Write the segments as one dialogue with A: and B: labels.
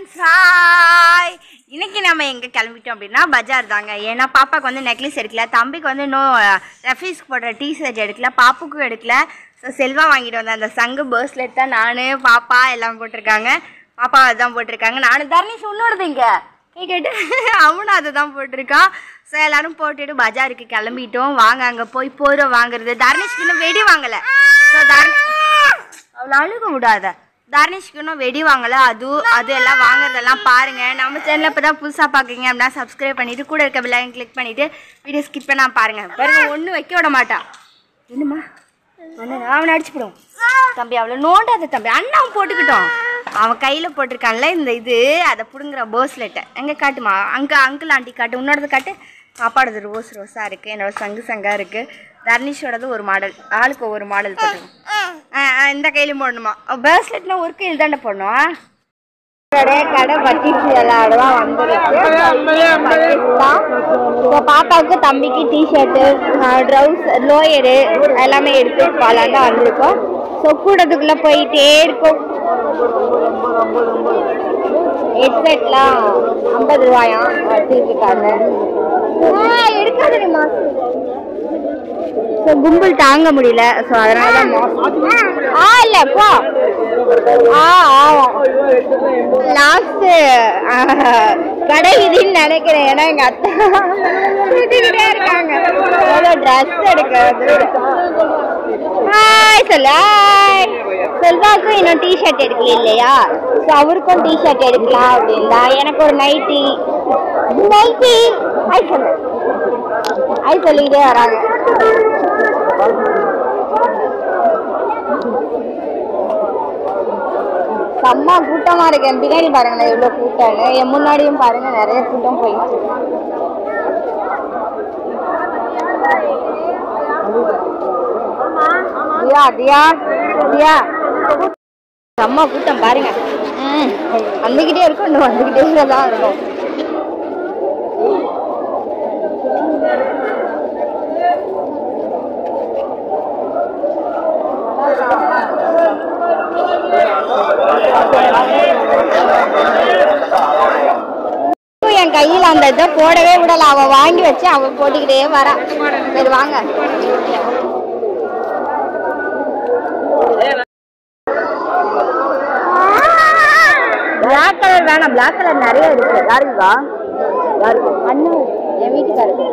A: Friends hi இன்னைக்கு நம்ம எங்கே கிளம்பிட்டோம் அப்படின்னா பஜார் தாங்க ஏன்னா பாப்பாக்கு வந்து நெக்லஸ் எடுக்கல தம்பிக்கு வந்து இன்னும் ரெஃபீஸ்க்கு போடுற டி ஷர்ட் எடுக்கல பாப்புக்கும் எடுக்கல ஸோ செல்வா வாங்கிட்டு வந்தேன் அந்த சங்கு பேர்ஸ்லெட் தான் நான் பாப்பா எல்லாம் போட்டிருக்காங்க பாப்பா அதுதான் போட்டிருக்காங்க நானும் தர்ணிஷ் உன்னோடது இங்கே கை கேட்டு அவனும் அதை தான் போட்டிருக்கான் ஸோ எல்லாரும் போட்டுட்டு பஜாருக்கு கிளம்பிட்டோம் வாங்க அங்கே போய் போகிற வாங்குறது தர்ணிஷ்க்கு இன்னும் வெடி வாங்கலை ஸோ தர்ணி அவ்வளோ அழுக விடாத தர்னிஷ்க்கு இன்னும் வெடி வாங்கல அது அது எல்லாம் வாங்குறதெல்லாம் பாருங்க நம்ம சேனலில் இப்போ தான் புதுசாக பார்க்குறீங்க அப்படின்னா சப்ஸ்கிரைப் பண்ணிட்டு கூட இருக்க பிள்ளைங்க கிளிக் பண்ணிட்டு வீடியோ ஸ்கிப் பண்ணா பாருங்க பாருங்க ஒன்றும் வைக்க விட மாட்டான் என்னம்மா அண்ணன் அவனை அடிச்சுப்பிடும் தம்பி அவளை நோண்டாத தம்பி அண்ணன் போட்டுக்கிட்டோம் அவன் கையில் போட்டிருக்கான்ல இந்த இது அதை பிடுங்குற போஸ்லெட்டை எங்கே காட்டுமா அங்கே அங்கிள் ஆண்டி காட்டு உன்னோடது காட்டு பாப்பாடது ரோஸ் ரோஸாக இருக்குது என்னோட சங்கு சங்காக இருக்குது தர்னிஷோடது ஒரு மாடல் ஆளுக்கு ஒவ்வொரு மாடல் போட்டுருக்கோம் ஆ, ஆ, இந்த கையிலும் போடணுமா பேஸ்லெட்னா ஒரு கையில் தானே போடணும் கடை கடை பட்டிச்சு விளையாடுவா வந்துருக்கு இப்போ பாப்பாவுக்கு தம்பிக்கு டிஷர்ட்டு ட்ரௌஸ் லோயரு எல்லாமே எடுத்து போகலான் தான் வந்திருக்கோம் ஸோ கூடத்துக்குள்ளே போயிட்டே இருக்கும் ஹெட்செட்லாம் ஐம்பது ரூபாயாம் வச்சுருக்காங்க எடுக்காதுமா ஸோ கும்பல் தாங்க முடியல ஸோ அதனால தான் மாஸ்க் ஆ இல்லை போ ஆ ஆமாம் லாஸ்ட்டு கடை விதின்னு நினைக்கிறேன் ஏன்னா எங்கள் அத்தை சுத்திக்கிட்டே இருக்காங்க ஏதோ ட்ரெஸ் எடுக்க ஹாய் சொல்ல ஹாய் செல்வாக்கும் இன்னும் டிஷர்ட் எடுக்கல இல்லையா ஸோ அவருக்கும் டிஷர்ட் எடுக்கலாம் அப்படின்னா எனக்கு ஒரு நைட்டி நைட்டி ஹாய் சொல்லு ஹாய் சொல்லிக்கிட்டே வராங்க செம்ம கூட்டமா இருக்கு என் பின்னாடி பாருங்களேன் எவ்வளவு கூட்டம்னு என் முன்னாடியும் பாருங்க நிறைய கூட்டம் போயிட்டு இருக்கு. தியா தியா தியா செம்ம கூட்டம் பாருங்க ம், வந்துகிட்டே இருக்கும் இன்னும் வந்துகிட்டே தான் இருக்கும் என் கையில் அந்த இதை போடவே விடல அவ வாங்கி வச்சு அவ போட்டுக்கிட்டே வரா சரி வாங்க பிளாக் கலர் வேணாம் பிளாக் கலர் நிறைய இருக்கு யாருக்குவா யாருக்கு அண்ணன் என் வீட்டுக்காரருக்கு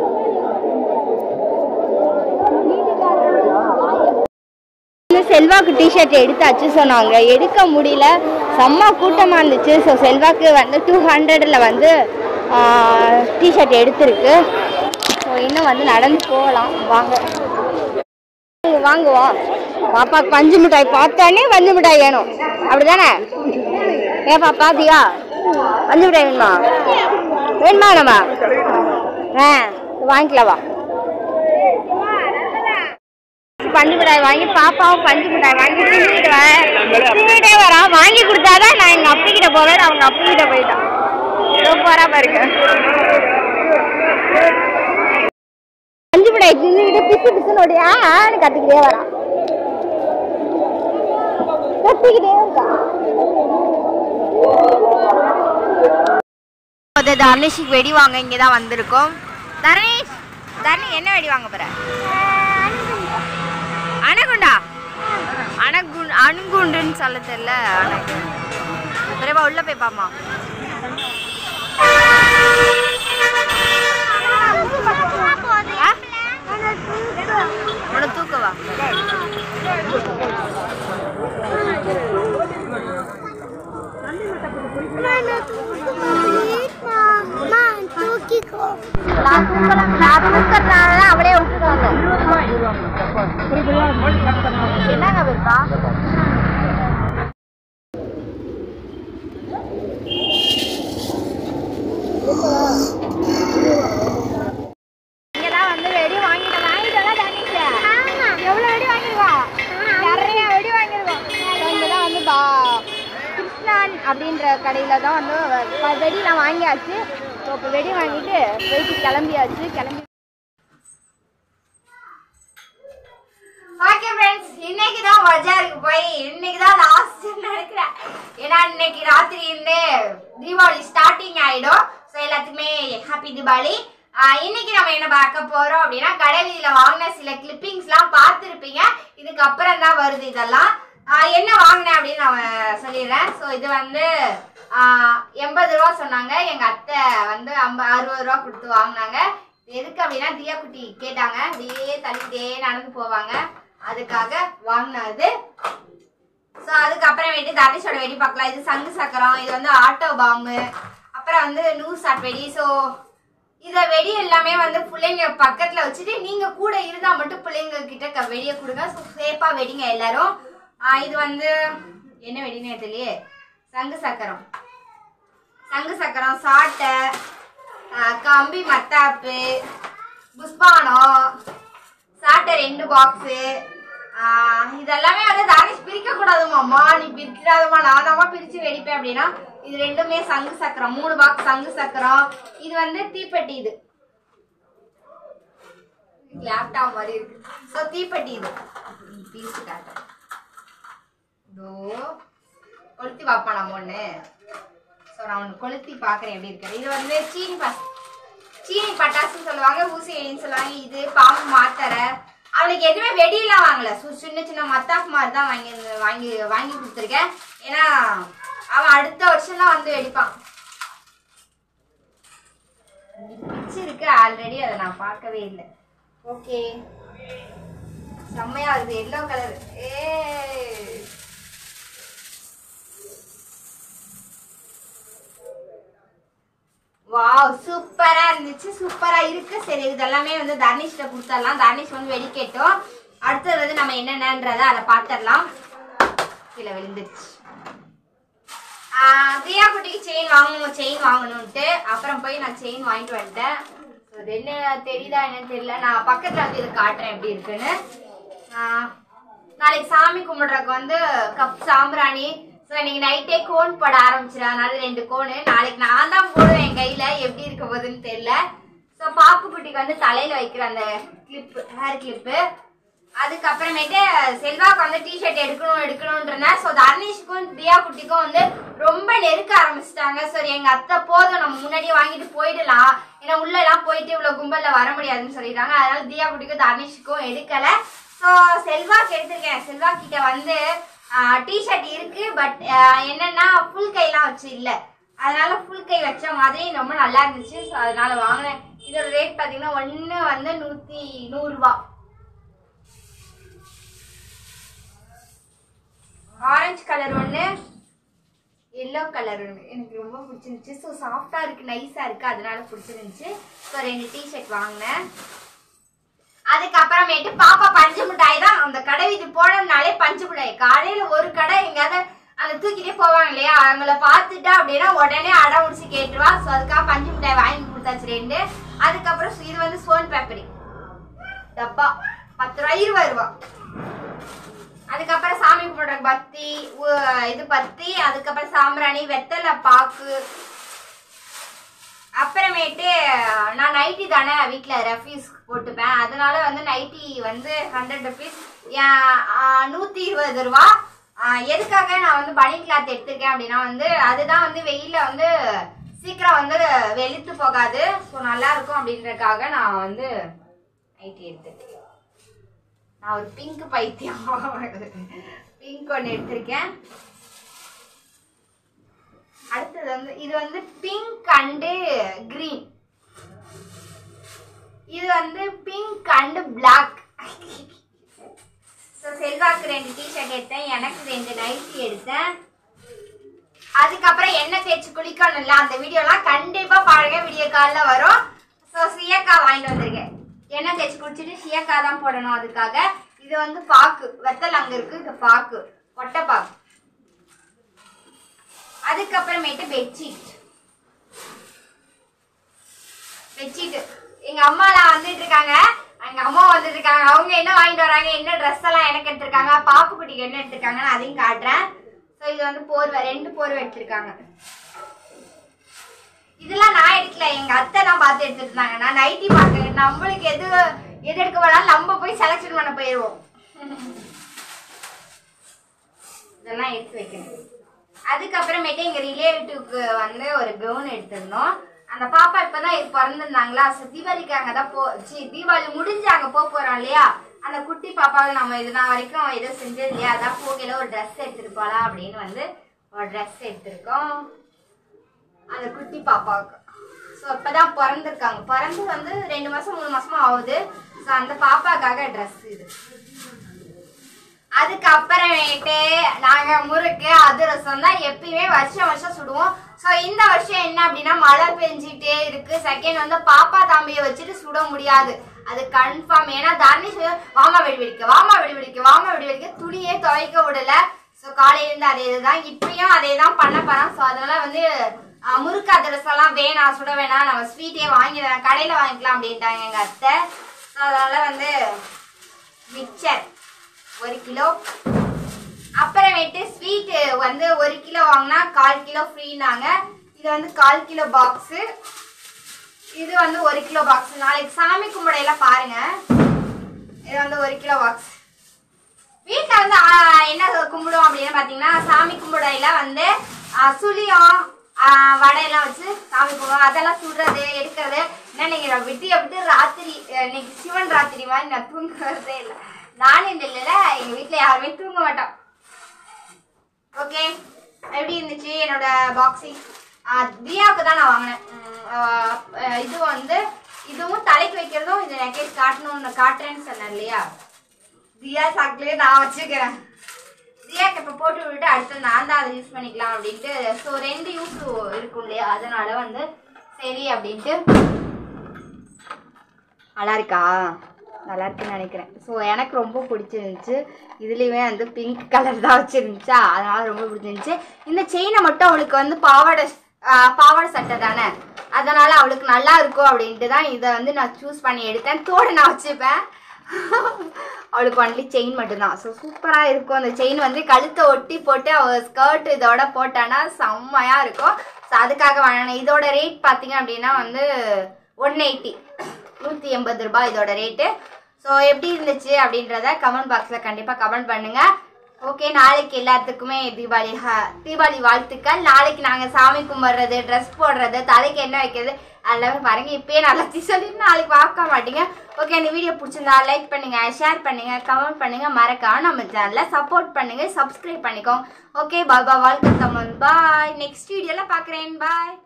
A: இன்னும் செல்வாக்கு டிஷர்ட் எடுத்தாச்சு சொன்னாங்க எடுக்க முடியல செம்ம கூட்டமாக இருந்துச்சு ஸோ செல்வாக்கு வந்து டூ ஹண்ட்ரடில் வந்து டிஷர்ட் எடுத்திருக்கு ஸோ இன்னும் வந்து நடந்து போகலாம் வாங்க வாங்குவோம் பாப்பாக்கு பஞ்சு மிட்டாய் பார்த்தானே பஞ்சு மிட்டாய் வேணும் அப்படிதானே ஏன் பாப்பா தியா பஞ்சு மிட்டாய் வேணுமா வேணுமா நம்ம ஆ வாங்கிக்கலாம் வா பஞ்சு மிட்டாய் வாங்கி பாப்பாவும் பஞ்சு மிட்டாய் வாங்கி தின்னுட்டு வரேன் தின்னுட்டே வரா வாங்கி கொடுத்தாதான் நான் எங்க அப்பி கிட்ட போவேன் அவங்க அப்பி கிட்ட போயிட்டான் இதோ போறா பாருங்க பஞ்சு மிட்டாய் தின்னுட்டு பிசு பிசுன்னு ஓடி ஆ ஆன்னு கத்திக்கிட்டே வரான் கத்திக்கிட்டே இருக்கா தர்ணேஷுக்கு வெடி வாங்க இங்கே தான் வந்திருக்கோம் தர்ணேஷ் தர்ணி என்ன வெடி வாங்க போற அணகுண்டா அணகுண் அணுகுண்டுன்னு சொல்ல தெரியல அணகு விரைவா உள்ள போய் பாமா உன தூக்கவா நான் தூக்கலாம் நான் தூக்கறதுனால தான் அவளே விட்டுட்டு வந்தோம் என்னங்க விருப்பா இங்கதான் வந்து வெடி வாங்கிட்டு வாங்கிட்டோம்ல தனிஷ் எவ்வளவு வெடி வாங்கிருக்கோம் நிறைய வெடி வாங்கிருக்கோம் இங்கதான் வந்து பா- கிருஷ்ணான் அப்படின்ற கடையில தான் வந்து வ- வெடிலாம் வாங்கியாச்சு ஸோ இப்போ வெடி வாங்கிட்டு போயிட்டு கிளம்பியாச்சு கிளம்பி ஓகே ஃப்ரெண்ட்ஸ் இன்னைக்கு தான் பஜாருக்கு போய் இன்னைக்கு தான் லாஸ்ட் நினைக்கிறேன் ஏன்னா இன்னைக்கு ராத்திரி இருந்து தீபாவளி ஸ்டார்டிங் ஆயிடும் ஸோ எல்லாத்துக்குமே ஹாப்பி தீபாவளி ஆஹ் இன்னைக்கு நம்ம என்ன பார்க்க போறோம் அப்படின்னா கடை வீதியில வாங்கின சில கிளிப்பிங்ஸ்லாம் பார்த்துருப்பீங்க இதுக்கப்புறம் தான் வருது இதெல்லாம் ஆஹ் என்ன வாங்கினேன் அப்படின்னு நான் சொல்லிடுறேன் ஸோ இது வந்து ஆஹ் எண்பது ரூபா சொன்னாங்க எங்க அத்தை வந்து ஐம்ப அறுபது ரூபா கொடுத்து வாங்கினாங்க எதுக்கு அப்படின்னா தியா குட்டி கேட்டாங்க அப்படியே தள்ளிட்டே நடந்து போவாங்க அதுக்காக வாங்கினது ஸோ அதுக்கப்புறமேட்டு தனுஷோட வெடி பார்க்கலாம் இது சங்கு சக்கரம் இது வந்து ஆட்டோ பாம்பு அப்புறம் வந்து நூஸ் ஆட் வெடி ஸோ இதை வெடி எல்லாமே வந்து பிள்ளைங்க பக்கத்தில் வச்சுட்டு நீங்கள் கூட இருந்தால் மட்டும் பிள்ளைங்க கிட்ட க- வெடியை கொடுங்க ஸோ சேஃபாக வெடிங்க எல்லாரும் ஆ, இது வந்து என்ன வெடினே தெரியலையே சங்கு சக்கரம் சங்கு சக்கரம் சாட்டை ஆ, கம்பி மத்தாப்பு புஷ்பானம் சாட்டை ரெண்டு பாக்ஸு இதெல்லாமே வந்து தானிஷ் பிரிக்க கூடாதுமாம்மா நீ பிரிக்கிறாதம்மா நான் தாம்மா பிரிச்சு வெடிப்பேன் அப்படின்னா இது ரெண்டுமே சங்கு சக்கரம் மூணு பாக்ஸ் சங்கு சக்கரம் இது வந்து தீப்பெட்டி இது லேப்டாப் மாதிரி இருக்கு ஸோ தீப்பெட்டி இது பீஸ் காட்டுறேன் இதோ கொளுத்தி பார்ப்போம் நம்ம ஒன்று ஸோ நான் ஒன்று கொளுத்தி பார்க்குறேன் எப்படி இருக்கு இது வந்து சீனி பஸ் சீனி பட்டாசுன்னு சொல்லுவாங்க ஊசி வெடின்னு சொல்லுவாங்க இது பாம்பு மாத்தரை அவனுக்கு எதுவுமே வெடியெல்லாம் வாங்கல சு- சின்ன சின்ன மத்தாப்பு மாதிரி தான் வாங்கி வாங்கி வாங்கி கொடுத்துருக்கேன் ஏன்னா அவன் அடுத்த வருஷம் தான் வந்து வெடிப்பான் பிச்சு இருக்கு ஆல்ரெடி அதை நான் பார்க்கவே இல்லை ஓகே செம்மையா வருது எல்லோ கலர் ஏ வாவ் சூப்பரா இருந்துச்சு சூப்பரா இருக்கு சரி இதெல்லாமே வந்து தர்னிஷ்ட கொடுத்துடலாம் தர்னிஷ் வந்து வெடிக்கட்டும் அடுத்தது வந்து நம்ம என்னென்னன்றத அதை பார்த்துடலாம் கீழே விழுந்துருச்சு ஆஹ் பிரியா குட்டிக்கு செயின் வாங்கணும் செயின் வாங்கணும்ட்டு அப்புறம் போய் நான் செயின் வாங்கிட்டு வந்துட்டேன் So, அது என்ன தெரியுதா என்னன்னு தெரியல நான் பக்கத்துல வந்து இது காட்டுறேன் எப்படி இருக்குன்னு ஆஹ் நாளைக்கு சாமி கும்பிடுறதுக்கு வந்து கப் சாம்பிராணி ஸோ இன்னைக்கு நைட்டே கோன் போட ஆரம்பிச்சிடும் அதனால ரெண்டு கோனு நாளைக்கு நான் தான் போடுவேன் என் கையில எப்படி இருக்க போகுதுன்னு தெரியல ஸோ பாப்பு குட்டிக்கு வந்து தலையில வைக்கிற அந்த கிளிப்பு ஹேர் கிளிப்பு அதுக்கப்புறமேட்டு செல்வாக்கு வந்து டிஷர்ட் எடுக்கணும் எடுக்கணும்ன்றேன் ஸோ தர்னிஷ்க்கும் தியா குட்டிக்கும் வந்து ரொம்ப நெருக்க ஆரம்பிச்சிட்டாங்க சரி எங்க அத்தை போதும் நம்ம முன்னாடியே வாங்கிட்டு போயிடலாம் ஏன்னா உள்ள எல்லாம் போயிட்டு இவ்வளவு கும்பல்ல வர முடியாதுன்னு சொல்லிட்டாங்க அதனால தியா குட்டிக்கும் தர்னிஷ்க்கும் எடுக்கல ஸோ செல்வாக்கு எடுத்திருக்கேன் செல்வா கிட்ட வந்து டிஷர்ட் இருக்கு பட் என்னன்னா ஃபுல் கைலாம் வச்சு இல்ல அதனால ஃபுல் கை வச்ச மாதிரி ரொம்ப நல்லா இருந்துச்சு ஸோ அதனால வாங்கினேன் இதோட ரேட் பார்த்தீங்கன்னா ஒன்று வந்து நூற்றி நூறுரூவா ஆரஞ்சு கலர் ஒன்று எல்லோ கலர் ஒன்று எனக்கு ரொம்ப பிடிச்சிருந்துச்சு ஸோ சாஃப்டாக இருக்குது நைஸாக இருக்குது அதனால பிடிச்சிருந்துச்சு ஸோ ரெண்டு டிஷர்ட் வாங்கினேன் அதுக்கப்புறமேட்டு பாப்பா பஞ்சு மிட்டாய் தான் அந்த கடை வீட்டு போனோம்னாலே பஞ்சு மிட்டாய் காலையில் ஒரு கடை எங்கேயாவது அந்த தூக்கிட்டே போவாங்க இல்லையா அவங்கள பார்த்துட்டா அப்படின்னா உடனே அடம் முடிச்சு கேட்டுருவா ஸோ அதுக்காக பஞ்சு மிட்டாய் வாங்கி கொடுத்தாச்சு ரெண்டு அதுக்கப்புறம் இது வந்து சோன் பேப்பரி டப்பா பத்து ரூபா இருபது ரூபா அதுக்கப்புறம் சாமி கும்பிட்ற பத்தி உ- இது பத்தி அதுக்கப்புறம் சாம்பிராணி வெத்தலை பாக்கு அப்புறமேட்டு நான் நைட்டி தானே வீட்டில் ரெஃப்யூஸ் போட்டுப்பேன் அதனால வந்து நைட்டி வந்து ஹண்ட்ரட் ருபீஸ் நூற்றி இருபது ரூபா ஆஹ் எதுக்காக நான் வந்து பனி கிளாத் எடுத்திருக்கேன் அப்படின்னா வந்து அதுதான் வந்து வெயிலில் வந்து சீக்கிரம் வந்து வெளுத்து போகாது ஸோ நல்லா இருக்கும் அப்படின்றதுக்காக நான் வந்து நைட்டி எடுத்திருக்கேன் நான் ஒரு பிங்க் பைத்தியம் பிங்க் ஒன்று எடுத்திருக்கேன் அடுத்தது வந்து இது வந்து பிங்க் அண்டு கிரீன் இது வந்து பிங்க் அண்டு பிளாக் ஸோ செல்வாக்கு ரெண்டு டிஷர்ட் எடுத்தேன் எனக்கு ரெண்டு நைட்டி எடுத்தேன் அதுக்கப்புறம் எண்ணெய் தேய்ச்சி குளிக்கணும்ல அந்த வீடியோலாம் கண்டிப்பா பாருங்க வீடியோ காலில் வரும் ஸோ சியக்கா வாங்கிட்டு வந்திருக்கேன் எண்ணெய் தேய்ச்சி குளிச்சுட்டு சியக்கா தான் போடணும் அதுக்காக இது வந்து பாக்கு வெத்தல் அங்க இருக்கு இது பாக்கு கொட்டை பாக்கு அதுக்கப்புறமேட்டு பெட்ஷீட் பெட்ஷீட் எங்க அம்மாலாம் வந்துட்டு இருக்காங்க எங்க அம்மா வந்துட்டு இருக்காங்க அவங்க என்ன வாங்கிட்டு வராங்க என்ன ட்ரெஸ் எல்லாம் எனக்கு எடுத்திருக்காங்க பாப்பு குட்டிக்கு என்ன எடுத்திருக்காங்கன்னு அதையும் காட்டுறேன் ஸோ இது வந்து போர்வை ரெண்டு போர்வை எடுத்திருக்காங்க இதெல்லாம் நான் எடுக்கல எங்க அத்தை தான் பார்த்து எடுத்துட்டு இருந்தாங்க நான் நைட்டி பார்க்கல நம்மளுக்கு எது எது எடுக்க வேணாலும் நம்ம போய் செலெக்ஷன் பண்ண போயிடுவோம் இதெல்லாம் எடுத்து வைக்கணும் அதுக்கப்புறமேட்டு எங்க ரிலேட்டிவ்க்கு வந்து ஒரு கவுன் எடுத்திருந்தோம் அந்த பாப்பா இப்பதான் இது பிறந்திருந்தாங்களா ஸோ தீபாவளிக்கு அங்கே தான் போ சி தீபாவளி முடிஞ்சு அங்கே போக போறோம் இல்லையா அந்த குட்டி பாப்பாவுக்கு நம்ம இது நான் வரைக்கும் எதுவும் செஞ்சது இல்லையா அதான் போகையில ஒரு ட்ரெஸ் எடுத்துட்டு போலாம் அப்படின்னு வந்து ஒரு ட்ரெஸ் எடுத்திருக்கோம் அந்த குட்டி பாப்பாவுக்கு ஸோ இப்பதான் பிறந்திருக்காங்க பிறந்து வந்து ரெண்டு மாசம் மூணு மாசமா ஆகுது ஸோ அந்த பாப்பாக்காக ட்ரெஸ் இது அதுக்கப்புறமேட்டு நாங்க முறுக்கு அதிரசம் தான் எப்பயுமே வருஷம் வருஷம் சுடுவோம் ஸோ இந்த வருஷம் என்ன அப்படின்னா மழை பெஞ்சிட்டே இருக்கு செகண்ட் வந்து பாப்பா தம்பியை வச்சுட்டு சுட முடியாது அது கன்ஃபார்ம் ஏன்னா தண்ணி சு- வாமா வெடி வெடிக்க வாமா வெடி வெடிக்க வாமா வெடி வெடிக்க துணியே துவைக்க விடல ஸோ காலையில இருந்து அதே இதுதான் இப்பயும் அதே தான் பண்ண போறோம் ஸோ அதனால வந்து அஹ், முறுக்கு அதிரசம்லாம் வேணாம் சுட வேணாம் நம்ம ஸ்வீட்டே வாங்கிடலாம் கடையில வாங்கிக்கலாம் அப்படின்ட்டாங்க எங்க அத்தை ஸோ அதனால வந்து மிக்சர் ஒரு கிலோ அப்புறமேட்டு ஸ்வீட் வந்து ஒரு கிலோ வாங்கினா கால் கிலோ ஃப்ரீனாங்க இது வந்து கால் கிலோ பாக்ஸு இது வந்து ஒரு கிலோ பாக்ஸ் நாளைக்கு சாமி கும்பிடையில பாருங்க இது வந்து ஒரு கிலோ பாக்ஸ் வீட்டில் வந்து ஆ, என்ன கும்பிடுவோம் அப்படின்னு பார்த்தீங்கன்னா சாமி கும்பிடையில வந்து ஆ, சுழியம் ஆ, வடையெல்லாம் வச்சு சாமி கும்பிடுவோம் அதெல்லாம் சுடுறது எடுக்கிறது என்ன நீங்க விட்டு விட்டு ராத்திரி அஹ், இன்னைக்கு சிவன் ராத்திரி மாதிரி நான் தூங்குறதே இல்லை நானும் இந்த இல்லைல்ல எங்க வீட்டில் யாருமே தூங்க மாட்டோம் ஓகே எப்படி இருந்துச்சு என்னோட பாக்ஸிங் தியாவுக்கு தான் நான் வாங்கினேன் உம், ஆஹ் அஹ் இது வந்து இதுவும் தலைக்கு வைக்கிறதும் இந்த நெக்லஸ் காட்டணும்னு காட்டுறேன்னு சொன்னேன் இல்லையா தியா சாக்கிலே நான் வச்சுக்கிறேன் தியாக்கு இப்போ போட்டு விட்டுட்டு அடுத்து நான் தான் அதை யூஸ் பண்ணிக்கலாம் அப்படின்ட்டு ஸோ ரெண்டு யூஸ் இருக்கும் இல்லையா அதனால வந்து சரி அப்படின்ட்டு நல்லா இருக்கா நல்லா இருக்குன்னு நினைக்கிறேன் ஸோ எனக்கு ரொம்ப பிடிச்சிருந்துச்சு இதுலேயுமே வந்து பிங்க் கலர் தான் வச்சிருந்துச்சா அதனால ரொம்ப பிடிச்சிருந்துச்சு இந்த செயினை மட்டும் அவளுக்கு வந்து பாவாடை ஆஹ், பாவாடை சட்டை தானே அதனால அவளுக்கு நல்லா இருக்கும் அப்படின்ட்டு தான் இதை வந்து நான் சூஸ் பண்ணி எடுத்தேன் தோடு நான் வச்சுப்பேன் அவளுக்கு ஒன்லி செயின் மட்டும்தான் ஸோ சூப்பராக இருக்கும் அந்த செயின் வந்து கழுத்தை ஒட்டி போட்டு அவள் ஸ்கர்ட் இதோட போட்டானா செம்மையாக இருக்கும் ஸோ அதுக்காக வாங்கினேன் இதோட ரேட் பார்த்தீங்க அப்படின்னா வந்து ஒன் எயிட்டி நூற்றி எண்பது ரூபாய் இதோட ரேட்டு ஸோ எப்படி இருந்துச்சு அப்படின்றத கமெண்ட் பாக்ஸில் கண்டிப்பாக கமெண்ட் பண்ணுங்க ஓகே நாளைக்கு எல்லாத்துக்குமே தீபாவளி ஹ- தீபாவளி வாழ்த்துக்கள் நாளைக்கு நாங்கள் சாமி கும்பிட்றது ட்ரெஸ் போடுறது தலைக்கு என்ன வைக்கிறது எல்லாமே பாருங்க இப்பயே நல்லா சொல்லி நாளைக்கு பார்க்க மாட்டீங்க ஓகே இந்த வீடியோ பிடிச்சிருந்தா லைக் பண்ணுங்க ஷேர் பண்ணுங்க கமெண்ட் பண்ணுங்க மறக்காம நம்ம சேனலை சப்போர்ட் பண்ணுங்க சப்ஸ்கிரைப் பண்ணிக்கோங்க ஓகே பாய் பாய் வாழ்க்கை தமிழ் பாய் நெக்ஸ்ட் வீடியோல பார்க்குறேன் பாய்